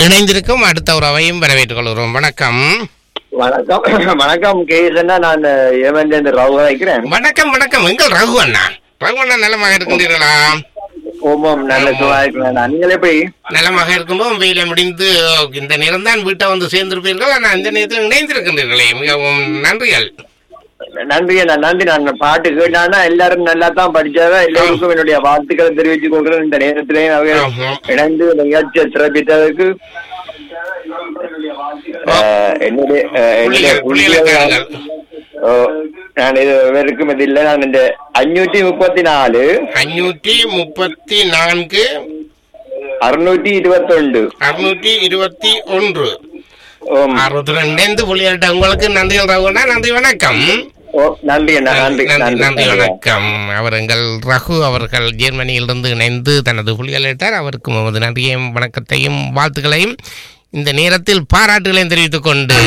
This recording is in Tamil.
இணைந்திருக்கும் அடுத்த உறவையும் வரவேற்றுக் கொள்கிறோம் வணக்கம் வணக்கம் வணக்கம் கேசன்னா நான் ஏமன்லேருந்து ராவு வைக்கிறேன் வணக்கம் வணக்கம் எங்கள் ரகு அண்ணா ரகு அண்ணா நலமாக இருக்கின்றீர்களா ஓமம் நல்ல சுகமா இருக்கிறேன் நீங்களே போய் நலமாக இருக்கும்போது வெயில முடிந்து இந்த நேரம் தான் வீட்டை வந்து சேர்ந்திருப்பீர்கள் ஆனால் அந்த நேரத்தில் இணைந்திருக்கின்றீர்களே மிகவும் நன்றிகள் நன்றி நான் நன்றி நான் பாட்டு கேட்டானா எல்லாரும் நல்லா தான் படிச்சாங்க எல்லாருக்கும் என்னுடைய வாழ்த்துக்களை தெரிவித்துக் கொள்கிறேன் இந்த நேரத்திலேயும் அவங்க ஆமாம். இணைந்து நிகழ்ச்சியை சிறப்பித்ததற்கு அஹ், என்னுடைய அஹ், என்னுடைய புள்ளிகள், புள்ளிகளுக்காரர்கள். ஓ, நான் இது வரைக்கும் இது இல்லை நான் இந்த அஞ்சூற்றி முப்பத்தி நாலு அஞ்சூற்றி முப்பத்தி நான்கு அறுநூற்றி இருபத்தொண்டு அறுநூற்றி இருபத்தி ஒன்று ஓம் அறுபத்தி இணைந்து புள்ளியிட்ட உங்களுக்கு நன்றிகள் ரகு அண்ணா நன்றி வணக்கம் ஓ நன்றி அண்ணா நன்றி நன்றி நன்றி வணக்கம் அவர் எங்கள் ரகு அவர்கள் ஜெர்மனியிலிருந்து இணைந்து தனது புலிகளிட்டார் அவருக்கு நமது நன்றியையும் வணக்கத்தையும் வாழ்த்துக்களையும் இந்த நேரத்தில் பாராட்டுகளையும் தெரிவித்துக் கொண்டு